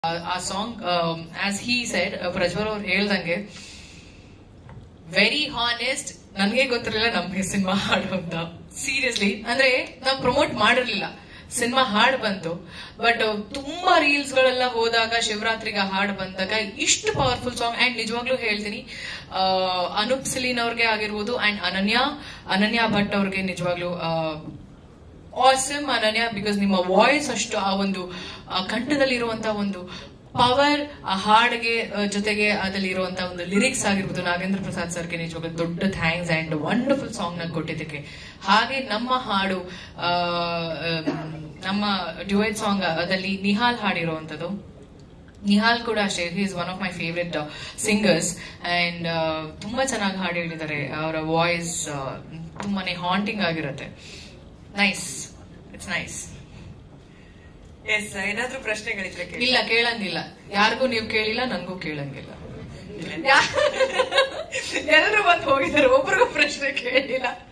ಆ song as he said Prajwal ಅವ್ರು ಹೇಳ್ದಂಗೆ ವೆರಿ ಹಾನೆಸ್ಟ್ ನನ್ಗೆ ಗೊತ್ತಿರಲಿಲ್ಲ ನಮ್ಮ ಸಿನಿಮಾ ಹಾಡು ಅಂತ ಸೀರಿಯಸ್ಲಿ ಅಂದ್ರೆ ನಾವು ಪ್ರಮೋಟ್ ಮಾಡಿರ್ಲಿಲ್ಲ ಸಿನಿಮಾ ಹಾಡು ಬಂತು ಬಟ್ ತುಂಬಾ ರೀಲ್ಸ್ ಗಳೆಲ್ಲ ಹೋದಾಗ ಶಿವರಾತ್ರಿಗೆ ಹಾಡು ಬಂದಾಗ ಇಷ್ಟು ಪವರ್ಫುಲ್ ಸಾಂಗ್ ಅಂಡ್ ನಿಜವಾಗ್ಲೂ ಹೇಳ್ತೀನಿ ಆ, ಅನೂಪ್ ಸಿಲೀನ್ ಅವ್ರಿಗೆ ಆಗಿರ್ಬೋದು ಅಂಡ್ ಅನನ್ಯ ಅನನ್ಯ ಭಟ್ ಅವ್ರಿಗೆ ನಿಜವಾಗ್ಲೂ ಆ, ಆಸಮ್ ಅನನ್ಯ ಬಿಕಾಸ್ ನಿಮ್ಮ ವಾಯ್ಸ್ ಅಷ್ಟು ಆ ಒಂದು ಆ ಕಂಠದಲ್ಲಿರುವಂತ ಒಂದು ಪವರ್ ಆ ಹಾಡಿಗೆ ಆ, ಜೊತೆಗೆ ಅದಲ್ಲಿ ಇರುವಂತ ಒಂದು ಲಿರಿಕ್ಸ್ ಆಗಿರ್ಬೋದು ನಾಗೇಂದ್ರ ಪ್ರಸಾದ್ ಸರ್ಗೆ ನಿಜವಾಗ್ಲೂ ದೊಡ್ಡ ಥ್ಯಾಂಕ್ಸ್ ಅಂಡ್ ವಂಡರ್ಫುಲ್ ಸಾಂಗ್ ನ ಕೊಟ್ಟಿದ್ದಕ್ಕೆ ಹಾಗೆ ನಮ್ಮ ಹಾಡು ಆ, ಆಮ್, ನಮ್ಮ ಡ್ಯುಯೆಟ್ ಸಾಂಗ್ ಅದಲ್ಲಿ ನಿಹಾಲ್ ಹಾಡಿರುವಂತದ್ದು ನಿಹಾಲ್ ಕೂಡ ಅಷ್ಟೇ he is one of my favourite singers and ತುಂಬಾ ಚೆನ್ನಾಗಿ ಹಾಡು ಹೇಳಿದ್ದಾರೆ ಅವರ ವಾಯ್ಸ್ ತುಂಬಾನೇ ಹಾಂಟಿಂಗ್ ಆಗಿರುತ್ತೆ ನೈಸ್ ಇಟ್ಸ್ ನೈಸ್ ಎಸ್ ಏನಾದ್ರೂ ಪ್ರಶ್ನೆಗಳಿದ್ರೆ ಕೇಳಿ ಇಲ್ಲ ಕೇಳಂಗಿಲ್ಲ ಯಾರಿಗೂ ನೀವು ಕೇಳಿಲ್ಲ ನನ್ಗೂ ಕೇಳಂಗಿಲ್ಲ ಎಲ್ಲರೂ ಬಂದು ಹೋಗಿದ್ದಾರೆ ಒಬ್ರಿಗೂ ಪ್ರಶ್ನೆ ಕೇಳಿಲ್ಲ